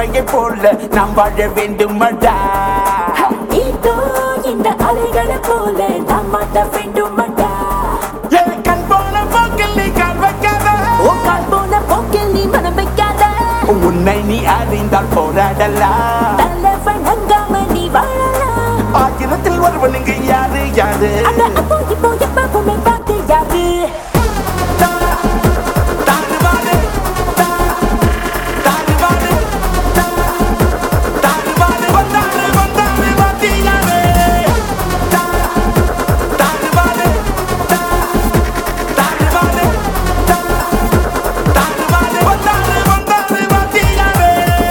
பறவையை போல நாம் வாழ வேண்டுமடா இதோ இந்த அலைகளை போல நாம் மாட்ட வேண்டுமடா என் கண் போன போக்கில் நீ கால் வைக்காத ஓ கால் போன போக்கில் நீ மனம் வைக்காத உன்னை நீ அறிந்தால் போராடலாம் தலைவன் அங்காம நீ வாழலாம் ஆயிரத்தில் ஒருவனுக்கு யாரு யாரு அட அப்போ இப்போ எப்பவுமே பார்த்து யாரு தா, தாறுமாறு, தா, தாறுமாறு, தா, தாறுமாறு, வந்தாரு, வந்தாரு, வாத்தியாரு. தா, தாறுமாறு, தா, தாறுமாறு, தா, தாறுமாறு, வந்தாரு, வந்தாரு, வாத்தியாரு.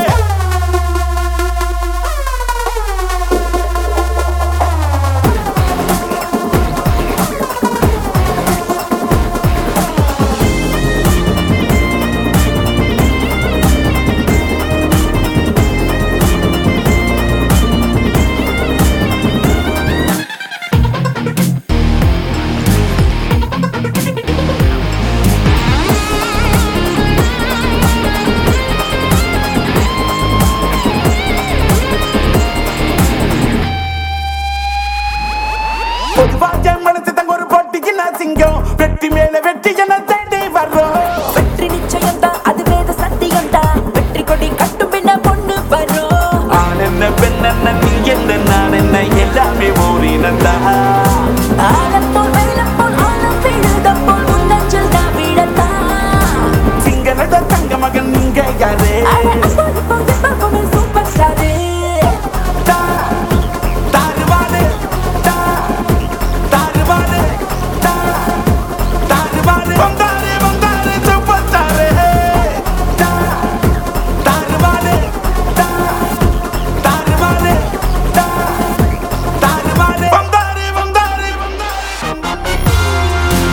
பொதுவாக மனசு தங்க ஒரு போட்டிக்கு நான் சிங்கம் வெட்டி மேல வெட்டி என தேடி வர்றோம் வெற்றி நிச்சயம் தான் அது வேத சத்தியம் தான் வெற்றி கொடி கட்டும் பின்ன பொண்ணு வரும் ஆண் என்ன பெண் என்ன நீ என்ன நான் என்ன எல்லாமே ஓரினந்தான் ஆழம் போல் வெள்ளம் போல் ஆழம் விழுதம் போல் முன்னஞ்சல் தான் விழத்தான் சிங்களத தங்க மகன் நீங்க யாரு அட அப்போ இப்போ எப்பவுமே சூப்பர் ஸ்டாரு தா, தாறுமாறு, தா, தாறுமாறு, தா, தாறுமாறு. வந்தாரு, வந்தாரு, super star. தா, தாறுமாறு, தா, தாறுமாறு, தா, தாறுமாறு. வந்தாரு, வந்தாரு, வந்தாரு.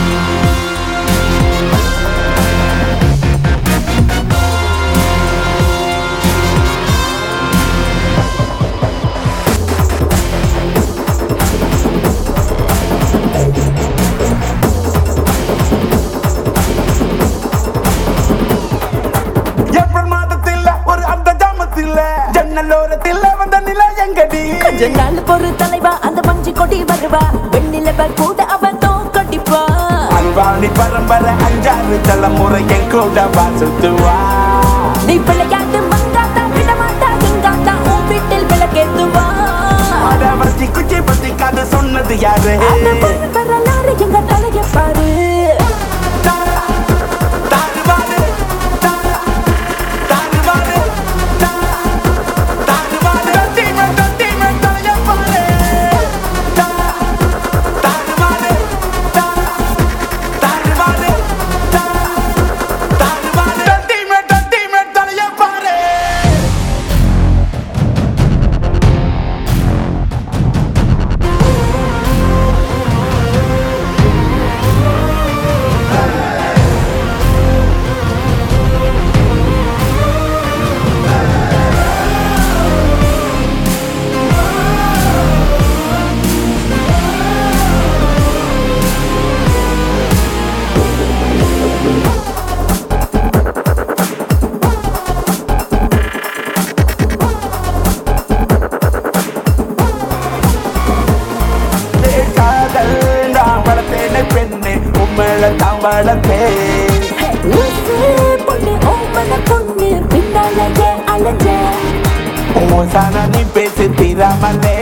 ஏப்ரல் மாதத்தில் ஒரு அந்த ஜாமத்தில் ஜன்னலோரத்தில் வந்த நிலை எங்கடி கொஞ்ச நாள் பொறு தலைவா அந்த மஞ்சு கொடி வருவா வெண்ணிலவ கூட அவன் தோக்கடிப்பா அன்பாணி பரம்பரை அஞ்சாறு தலைமுறை என் கூட வாசுத்துவா நீ விளையாட்டு மங்காத்தா விடமாட்டா எங்காத்தா உன் வீட்டில் விளக்கேத்துவா வச்சி குச்சி பத்தி கதை சொன்னது யாரு அந்த பொண்ணு வரலாறு எங்க தலைய பாரு தா, தாறுமாறு, தா, தாறுமாறு, தா, தாறுமாறு. தத்திமே, தத்திமே, தலைய பாரு. தா, தாறுமாறு, தா, தாறுமாறு, தா, தாறுமாறு. தத்திமே, தத்திமே, தலைய பாரு. காதல் நான் வளர்த்தேனே பெண்ணே உண்மையில தான் வளர்த்தேன் லூசு பொண்ணு ஓமன பொண்ணு பின்னாலேயே அலைஞ்ச மோசான நீ பேசி தீராமலே